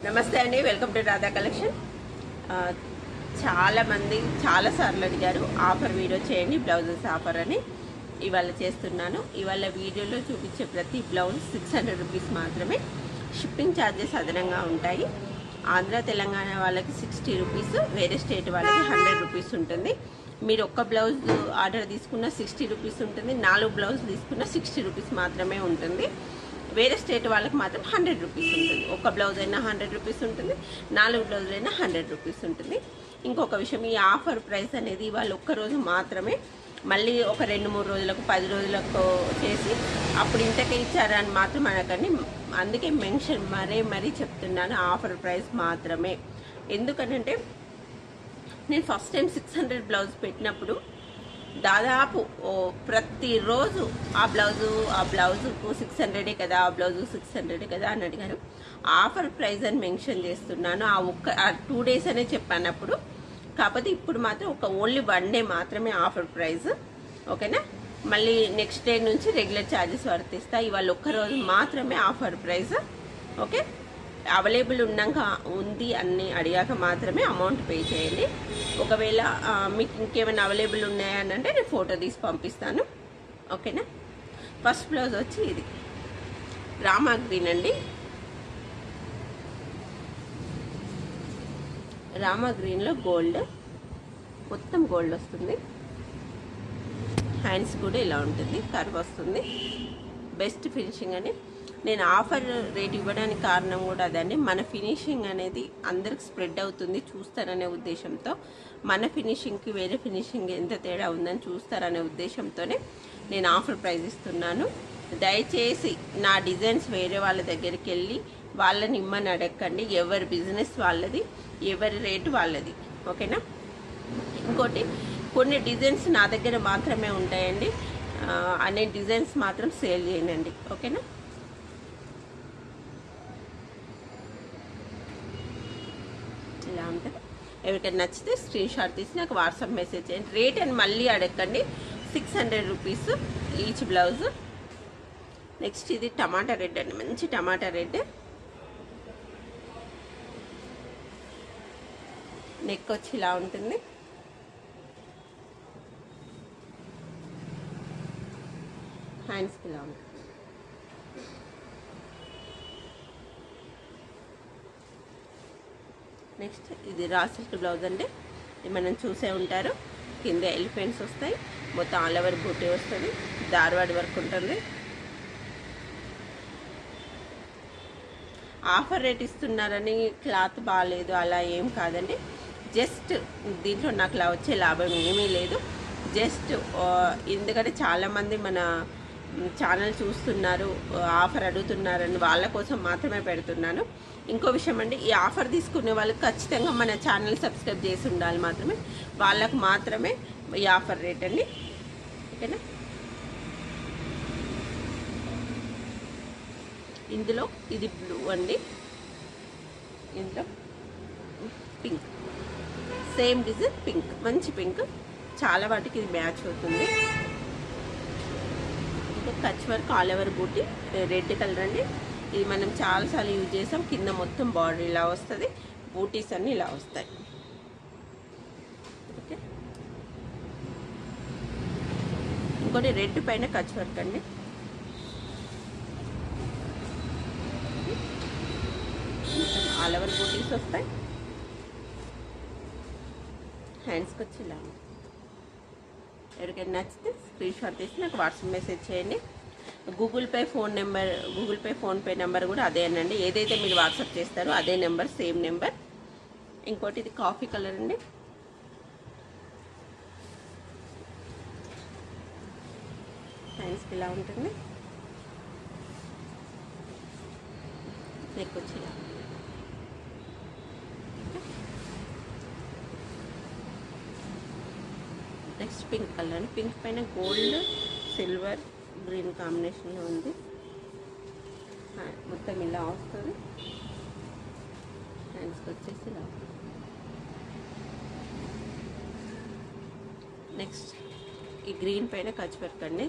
నమస్తే అండి welcome to Radha collection ఆ, చాలా మంది చాలా సార్లు అడిగారు ఆఫర్ వీడియో చేయండి బ్లౌజెస్ ఆఫర్ అని ఇవాళ చేస్తున్నాను ఇవాళ వీడియోలో చూపించే ప్రతి బ్లౌజ్ సిక్స్ హండ్రెడ్ రూపీస్ మాత్రమే షిప్పింగ్ ఛార్జెస్ అదనంగా ఉంటాయి ఆంధ్ర తెలంగాణ వాళ్ళకి సిక్స్టీ రూపీస్ వేరే స్టేట్ వాళ్ళకి హండ్రెడ్ రూపీస్ ఉంటుంది మీరు ఒక్క బ్లౌజ్ ఆర్డర్ తీసుకున్న సిక్స్టీ రూపీస్ ఉంటుంది నాలుగు బ్లౌజ్ తీసుకున్న సిక్స్టీ రూపీస్ మాత్రమే ఉంటుంది వేరే స్టేట్ వాళ్ళకి మాత్రం హండ్రెడ్ రూపీస్ ఉంటుంది ఒక బ్లౌజ్ అయినా హండ్రెడ్ రూపీస్ ఉంటుంది నాలుగు బ్లౌజ్ అయినా హండ్రెడ్ రూపీస్ ఉంటుంది ఇంకొక విషయం ఈ ఆఫర్ ప్రైస్ అనేది ఇవాళ ఒక్క రోజు మాత్రమే మళ్ళీ ఒక రెండు మూడు రోజులకు పది రోజులకు చేసి అప్పుడు ఇంతకే ఇచ్చారని మాత్రం అనకండి అందుకే మెన్షన్ మరీ మరీ చెప్తున్నాను ఆఫర్ ప్రైస్ మాత్రమే ఎందుకనంటే నేను first time six hundred blouse పెట్టినప్పుడు దాదాపు ఓ ప్రతిరోజు ఆ బ్లౌజు ఆ బ్లౌజుకు సిక్స్ హండ్రెడే కదా ఆ బ్లౌజు సిక్స్ హండ్రెడే కదా అని అడిగారు ఆఫర్ ప్రైస్ అని మెన్షన్ చేస్తున్నాను ఆ ఒక్క ఆ టూ డేస్ అనే చెప్పాను అప్పుడు కాకపోతే ఇప్పుడు మాత్రం ఒక ఓన్లీ వన్ డే మాత్రమే ఆఫర్ ప్రైస్ ఓకేనా మళ్ళీ నెక్స్ట్ డే నుంచి రెగ్యులర్ ఛార్జెస్ వర్తిస్తాయి ఇవాళ ఒక్కరోజు మాత్రమే ఆఫర్ ప్రైస్ ఓకే అవైలబుల్ ఉన్నాక ఉంది అని అడిగాక మాత్రమే అమౌంట్ పే చేయండి ఒకవేళ ఆ, మీకు ఇంకేమైనా అవైలబుల్ ఉన్నాయని అంటే నేను ఫోటో తీసి పంపిస్తాను ఓకేనా ఫస్ట్ బ్లౌజ్ వచ్చి ఇది రామా గ్రీన్ అండి రామా గ్రీన్లో గోల్డ్ మొత్తం గోల్డ్ వస్తుంది హ్యాండ్స్ కూడా ఇలా ఉంటుంది కర్వ్ వస్తుంది బెస్ట్ ఫినిషింగ్ అని నేను ఆఫర్ రేట్ ఇవ్వడానికి కారణం కూడా అదండి మన ఫినిషింగ్ అనేది అందరికి స్ప్రెడ్ అవుతుంది చూస్తారనే ఉద్దేశంతో మన ఫినిషింగ్కి వేరే ఫినిషింగ్ ఎంత తేడా ఉందని చూస్తారనే ఉద్దేశంతోనే నేను ఆఫర్ ప్రైస్ ఇస్తున్నాను దయచేసి నా డిజైన్స్ వేరే వాళ్ళ దగ్గరికి వెళ్ళి వాళ్ళని ఇమ్మని అడగండి ఎవరి బిజినెస్ వాళ్ళది ఎవరి రేటు వాళ్ళది ఓకేనా ఇంకోటి కొన్ని డిజైన్స్ నా దగ్గర మాత్రమే ఉంటాయండి ఆ, అనే డిజైన్స్ మాత్రం సేల్ చేయనండి ఓకేనా ఇలా ఉంటుంది ఎవరికైనా నచ్చితే స్క్రీన్ షాట్ తీసి నాకు వాట్సాప్ మెసేజ్ చేయండి రేట్ అని మళ్ళీ అడగండి six hundred rupees each blouse next ఇది టమాటా రెడ్ అండి మంచి టమాటా రెడ్ నెక్ వచ్చి ఇలా ఉంటుంది హ్యాండ్స్కి ఇలా ఉంటుంది నెక్స్ట్ ఇది రా సిల్క్ బ్లౌజ్ అండి ఇది మనం చూసే ఉంటారు కింద ఎలిఫెంట్స్ వస్తాయి మొత్తం ఆల్ ఓవర్ బూటీ వస్తుంది దార్వాడి వర్క్ ఉంటుంది ఆఫర్ రేట్ ఇస్తున్నారని క్లాత్ బాగాలేదు అలా ఏం కాదండి జస్ట్ దీంట్లో నాకు లా వచ్చే లాభం ఏమీ లేదు జస్ట్ ఆ, ఎందుకంటే చాలామంది మన ఛానల్ చూస్తున్నారు ఆఫర్ అడుగుతున్నారని వాళ్ళ కోసం మాత్రమే పెడుతున్నాను ఇంకో విషయం అండి ఈ ఆఫర్ తీసుకునే వాళ్ళు ఖచ్చితంగా మన ఛానల్ సబ్స్క్రైబ్ చేసి ఉండాలి మాత్రమే వాళ్ళకు మాత్రమే ఈ ఆఫర్ రేట్ అండి ఓకేనా ఇందులో ఇది బ్లూ అండి ఇందులో పింక్ సేమ్ డిజైన్ పింక్ మంచి పింక్ చాలా వాటికి ఇది మ్యాచ్ అవుతుంది ఇంకా కచ్ వర్క్ ఆల్ ఓవర్ బూటీ రెడ్ కలర్ అండి ఇది మనం చాలాసార్లు యూజ్ చేసాం కింద మొత్తం బార్డర్ ఇలా వస్తుంది బూటీస్ అన్నీ ఇలా వస్తాయి ఓకే ఇంకోటి రెడ్ పైన కచ్ వర్క్ అండి ఆల్ ఓవర్ బూటీస్ వస్తాయి హ్యాండ్స్కి వచ్చి ఇలా ఉంది. ఎవరికైనా నచ్చితే స్క్రీన్ షాట్ తీసి నాకు వాట్సాప్ మెసేజ్ చేయండి Google Pay phone number Google Pay PhonePe number కూడా అదేనండి ఏదైతే మీరు వాట్సాప్ చేస్తారో అదే నెంబర్ సేమ్ నెంబర్ ఇంకోటి ఇది కాఫీ కలర్ అండి హ్యాండ్స్కి ఇలా ఉంటుంది నెక్ వచ్చి ఇలా నెక్స్ట్ పింక్ కలర్ పింక్ పైన గోల్డ్ సిల్వర్ గ్రీన్ కాంబినేషన్లో ఉంది ఆ, మొత్తం ఇలా వస్తుంది హ్యాండ్స్కి వచ్చేసి ఇలా నెక్స్ట్ ఈ గ్రీన్ పైన ఖర్చు పెట్టండి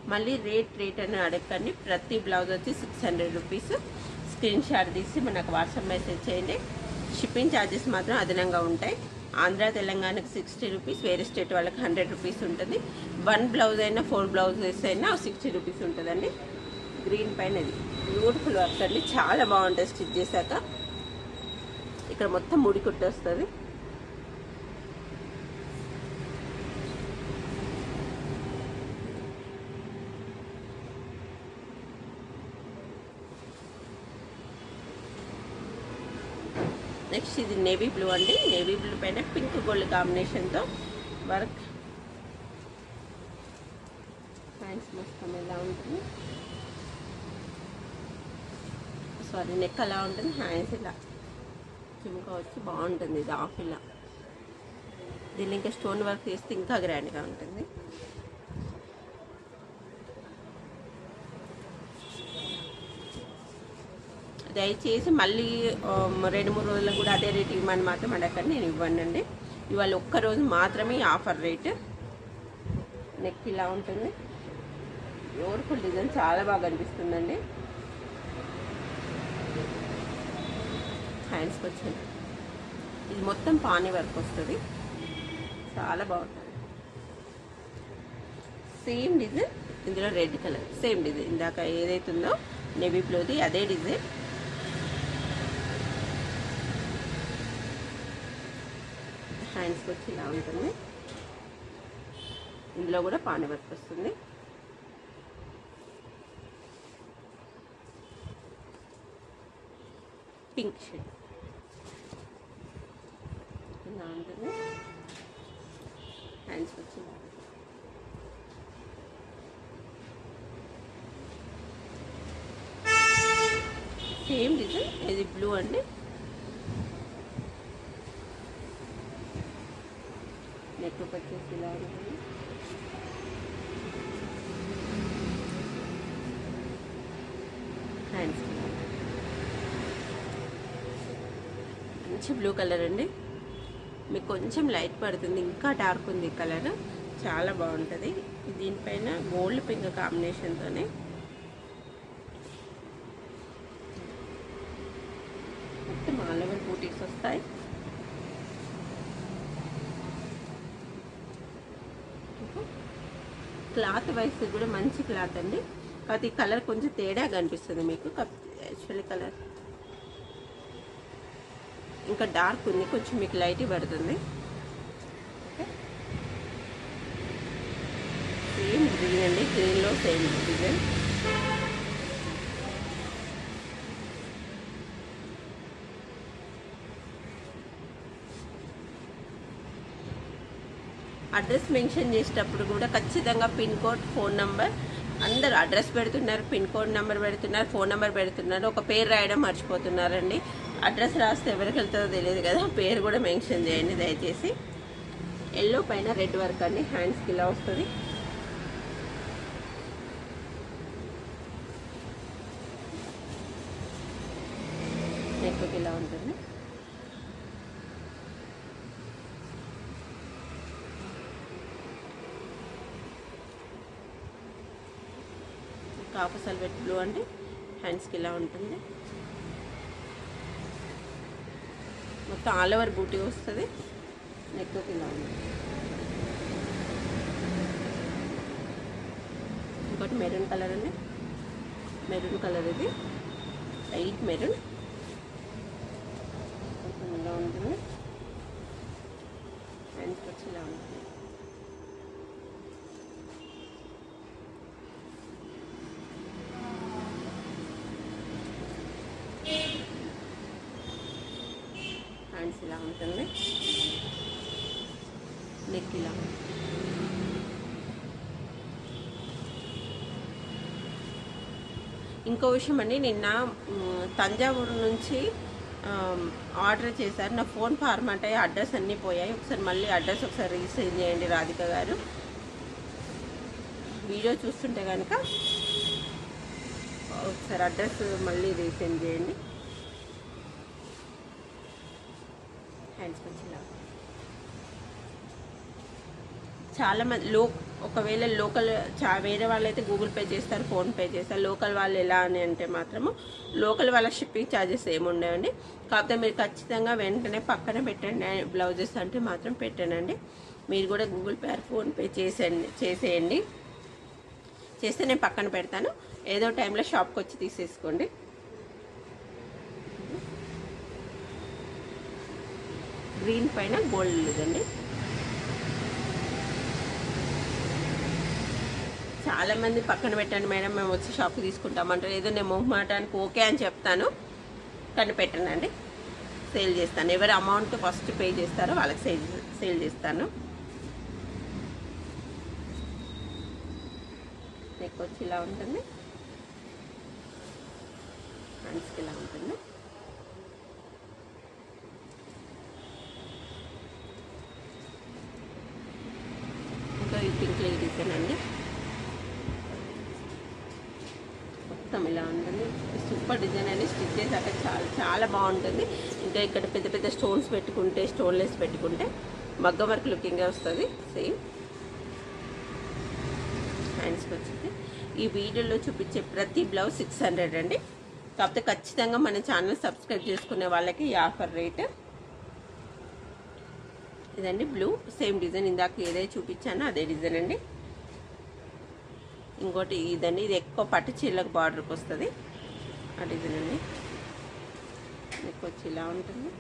మళ్ళీ రేట్ రేట్ అని అడగండి ప్రతి బ్లౌజ్ వచ్చి six hundred rupees screenshot తీసి మనకు వాట్సాప్ మెసేజ్ చేయండి షిప్పింగ్ ఛార్జెస్ మాత్రం అదనంగా ఉంటాయి ఆంధ్ర తెలంగాణకి సిక్స్టీ రూపీస్ వేరే స్టేట్ వాళ్ళకి హండ్రెడ్ రూపీస్ ఉంటుంది వన్ బ్లౌజ్ అయినా ఫోర్ బ్లౌజెస్ అయినా సిక్స్టీ రూపీస్ ఉంటుందండి గ్రీన్ పైన ఇది బ్యూటిఫుల్ వర్క్ అండి చాలా బాగుంటుంది స్టిచ్ చేశాక ఇక్కడ మొత్తం ముడి కుట్టి వస్తుంది నెక్స్ట్ ఇది నేవీ బ్లూ అండి నేవీ బ్లూ పైన పింక్ గోల్డ్ కాంబినేషన్తో వర్క్ హ్యాండ్స్ మొత్తం ఎలా ఉంటుంది సారీ నెక్ అలా ఉంటుంది హ్యాండ్స్ ఇలా చుమ్కా వచ్చి బాగుంటుంది ఇది ఆఫ్ ఇలా దీన్ని ఇంకా స్టోన్ వర్క్ చేస్తే ఇంకా గ్రాండ్గా ఉంటుంది దయచేసి మళ్ళీ ఆ, రెండు మూడు రోజులకు కూడా అదే రేట్ ఇవ్వమని మాత్రం అడగండి నేను ఇవ్వనండి ఇవాళ ఒక్క రోజు మాత్రమే ఈ ఆఫర్ రేట్ నెక్ ఇలా ఉంటుంది బ్యూటిఫుల్ డిజైన్ చాలా బాగా అనిపిస్తుందండి హ్యాండ్స్కి వచ్చింది ఇది మొత్తం పానీ వర్క్ వస్తుంది చాలా బాగుంటుంది సేమ్ డిజైన్ ఇందులో రెడ్ కలర్ సేమ్ డిజైన్ ఇందాక ఏదైతే ఉందో నెవీ బ్లూది అదే డిజైన్ హ్యాండ్స్కి వచ్చి ఇలా ఉంటుంది ఇందులో కూడా పానీ వర్క్ వస్తుంది పింక్ షేడ్ ఇలా ఉంటుంది హ్యాండ్స్ వచ్చి ఇలా ఉంటుంది. సేమ్ డిజైన్ ఇది బ్లూ అండి నెక్ వచ్చేసి ఇలా ఉంటుంది హ్యాండ్స్ మంచి బ్లూ కలర్ అండి మీకు కొంచెం లైట్ పడుతుంది ఇంకా డార్క్ ఉంది కలర్ చాలా బాగుంటుంది దీనిపైన గోల్డ్ పింక్ కాంబినేషన్తోనే మొత్తం ఆల్ ఓవర్ బూటీస్ వస్తాయి క్లాత్ వైస్ కూడా మంచి క్లాత్ అండి కాకపోతే ఈ కలర్ కొంచెం తేడా కనిపిస్తుంది మీకు యాక్చువల్లీ కలర్ ఇంకా డార్క్ ఉంది కొంచెం మీకు లైట్ పడుతుంది సేమ్ గ్రీన్ అండి గ్రీన్లో సేమ్ డిజైన్ అడ్రస్ మెన్షన్ చేసేటప్పుడు కూడా ఖచ్చితంగా పిన్ కోడ్ ఫోన్ నంబర్ అందరు అడ్రస్ పెడుతున్నారు పిన్ కోడ్ నెంబర్ పెడుతున్నారు ఫోన్ నెంబర్ పెడుతున్నారు ఒక పేరు రాయడం మర్చిపోతున్నారండి అడ్రస్ రాస్తే ఎవరికి వెళ్తుందో తెలియదు కదా పేరు కూడా మెన్షన్ చేయండి దయచేసి ఎల్లో పైన రెడ్ వర్క్ అండి హ్యాండ్స్కి ఇలా వస్తుంది నెక్కి ఇలా ఉంటుంది కాపు సల్వెట్ బ్లూ అండి హ్యాండ్స్కి ఇలా ఉంటుంది మొత్తం ఆల్ ఓవర్ బూటీ వస్తుంది నెక్కి ఇలా ఉంది ఇంకోటి మెరూన్ కలర్ అండి మెరూన్ కలర్ ఇది లైట్ మెరూన్ కొంచెం ఇలా ఉంటుంది హ్యాండ్స్కి వచ్చి ఇలా ఉంటుంది హ్యాండ్స్ ఇలా ఉంటుంది నెక్ ఇలా ఇంకో విషయం అండి నిన్న మ్, తంజావూరు నుంచి ఆమ్, ఆర్డర్ చేశారు నా ఫోన్ ఫార్మాట్ అయ్యి అడ్రస్ అన్నీ పోయాయి ఒకసారి మళ్ళీ అడ్రస్ ఒకసారి రీసెండ్ చేయండి రాధిక గారు వీడియో చూస్తుంటే కనుక ఒకసారి అడ్రస్ మళ్ళీ రీసెండ్ చేయండి హ్యాండ్స్ వచ్చేలా చాలా మంది లో ఒకవేళ లోకల్ చా వేరే వాళ్ళైతే గూగుల్ పే చేస్తారు ఫోన్ పే చేస్తారు లోకల్ వాళ్ళు ఎలా అని అంటే మాత్రము లోకల్ వాళ్ళ షిప్పింగ్ ఛార్జెస్ ఏమి ఉండవండి కాకపోతే మీరు ఖచ్చితంగా వెంటనే పక్కన పెట్టండి బ్లౌజెస్ అంటే మాత్రం పెట్టానండి మీరు కూడా Google Pay or PhonePe చేసేయండి చేసేయండి చేస్తే నేను పక్కన పెడతాను ఏదో టైంలో షాప్కి వచ్చి తీసేసుకోండి గ్రీన్ పైన గోల్డ్ ఇదండి చాలా మంది పక్కన పెట్టండి మేడం మేము వచ్చి షాప్కి తీసుకుంటామంటారు ఏదో నేను మొహమాటానికి ఓకే అని చెప్తాను కానీ పెట్టనండి సేల్ చేస్తాను ఎవరు అమౌంట్ ఫస్ట్ పే చేస్తారో వాళ్ళకి సేల్ సేల్ చేస్తాను నెక్ వచ్చి ఇలా ఉంటుంది హ్యాండ్స్కి ఇలా ఉంటుంది ఇంకా ఈ పింక్ డిజైన్ అండి మొత్తం ఇలా ఉంటుంది సూపర్ డిజైన్ అని స్టిచ్ చేశాక చాలా చాలా బాగుంటుంది ఇంకా ఇక్కడ పెద్ద పెద్ద స్టోన్స్ పెట్టుకుంటే స్టోన్లెస్ పెట్టుకుంటే మగ్గ వర్క్ లుకింగ్గా వస్తుంది సేమ్ హ్యాండ్స్కి వచ్చింది ఈ వీడియోలో చూపించే ప్రతి బ్లౌజ్ సిక్స్ హండ్రెడ్ అండి కాకపోతే ఖచ్చితంగా మన ఛానల్ సబ్స్క్రైబ్ చేసుకునే వాళ్ళకి ఈ ఆఫర్ రేట్ ఇదండి బ్లూ సేమ్ డిజైన్ ఇందాక ఏదైతే చూపించానో అదే డిజైన్ అండి ఇంకోటి ఇదండి ఇది ఎక్కువ పట్టు చీరలకు బార్డర్కి వస్తుంది ఆ డిజైన్ అండి ఎక్కువ వచ్చి ఇలా ఉంటుంది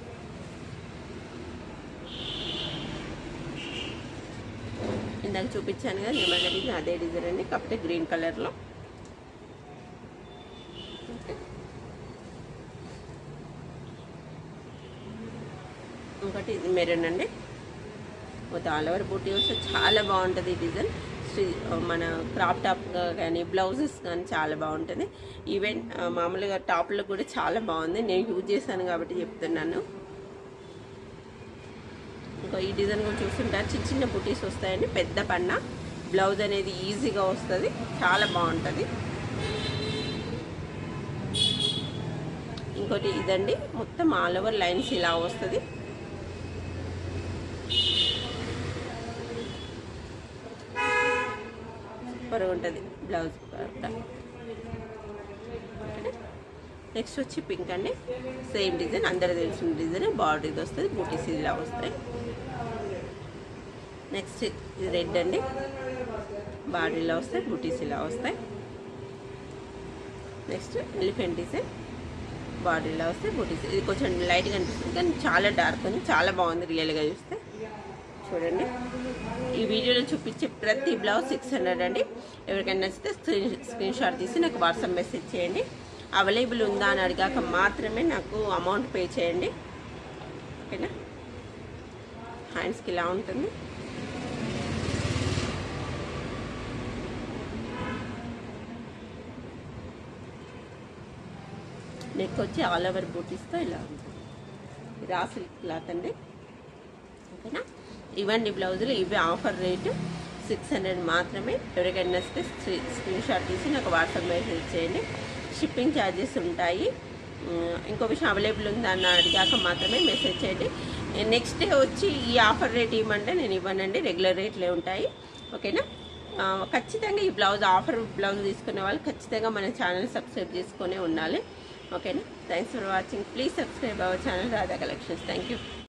ఇందాక చూపించాను కదా నిమ్మల డిజైన్ అదే డిజైన్ అండి కాకపోతే గ్రీన్ కలర్లో ఇంకోటి ఇది మెరూన్ అండి మొత్తం ఆల్ ఓవర్ బూటీ వస్తే చాలా బాగుంటుంది ఈ డిజైన్ శ్రీ- మన క్రాప్ టాప్ కానీ బ్లౌజెస్ కానీ చాలా బాగుంటుంది ఈవెన్ ఆ, మామూలుగా టాప్లో కూడా చాలా బాగుంది నేను యూజ్ చేశాను కాబట్టి చెప్తున్నాను ఇంకా ఈ డిజైన్ కూడా చూస్తుంటారు చిన్న చిన్న బుటీస్ వస్తాయండి పెద్ద పన్న బ్లౌజ్ అనేది ఈజీగా వస్తుంది చాలా బాగుంటుంది ఇంకోటి ఇదండి మొత్తం ఆల్ ఓవర్ లైన్స్ ఇలా వస్తుంది సూపర్గా ఉంటుంది బ్లౌజ్ నెక్స్ట్ వచ్చి పింక్ అండి సేమ్ డిజైన్ అందరూ తెలిసిన డిజైన్ బార్డర్ ఇది వస్తుంది బూటీస్ ఇలా వస్తాయి నెక్స్ట్ ఇది రెడ్ అండి బార్డర్ ఇలా వస్తాయి బూటీస్ ఇలా వస్తాయి నెక్స్ట్ ఎలిఫెంట్ డిజైన్ బాడీ ఇలా వస్తే బూటీస్ ఇది కొంచెం లైట్గా అనిపిస్తుంది కానీ చాలా డార్క్ ఉంది చాలా బాగుంది రియల్గా చూస్తే చూడండి ఈ వీడియోలో చూపించే ప్రతి బ్లౌజ్ సిక్స్ హండ్రెడ్ అండి ఎవరికైనా నచ్చితే స్క్రీన్ స్క్రీన్ షాట్ తీసి నాకు వాట్సాప్ మెసేజ్ చేయండి అవైలబుల్ ఉందా అని అడిగాక మాత్రమే నాకు అమౌంట్ పే చేయండి ఓకేనా హ్యాండ్స్కి ఇలా ఉంటుంది నెక్ వచ్చి ఆల్ ఓవర్ బూటీస్తో ఇలా ఉంటుంది ఇది ఆ సిల్క్ క్లాత్ అండి ఓకేనా ఇవన్నీ బ్లౌజులు ఇవి ఆఫర్ రేటు సిక్స్ హండ్రెడ్ మాత్రమే ఎవరికైనా నచ్చితే స్క్రీ- స్క్రీన్ షాట్ తీసి నాకు వాట్సాప్ మెసేజ్ చేయండి షిప్పింగ్ ఛార్జెస్ ఉంటాయి ఉమ్, ఇంకో విషయం అవైలబుల్ ఉందా అని అడిగాక మాత్రమే మెసేజ్ చేయండి నెక్స్ట్ డే వచ్చి ఈ ఆఫర్ రేట్ ఇవ్వమంటే నేను ఇవ్వనండి రెగ్యులర్ రేట్లే ఉంటాయి ఓకేనా ఆ, ఖచ్చితంగా ఈ బ్లౌజ్ ఆఫర్ బ్లౌజ్ తీసుకునే వాళ్ళు ఖచ్చితంగా మన ఛానల్ సబ్స్క్రైబ్ చేసుకునే ఉండాలి ఓకేనా thanks for watching please subscribe our channel Radha collections thank you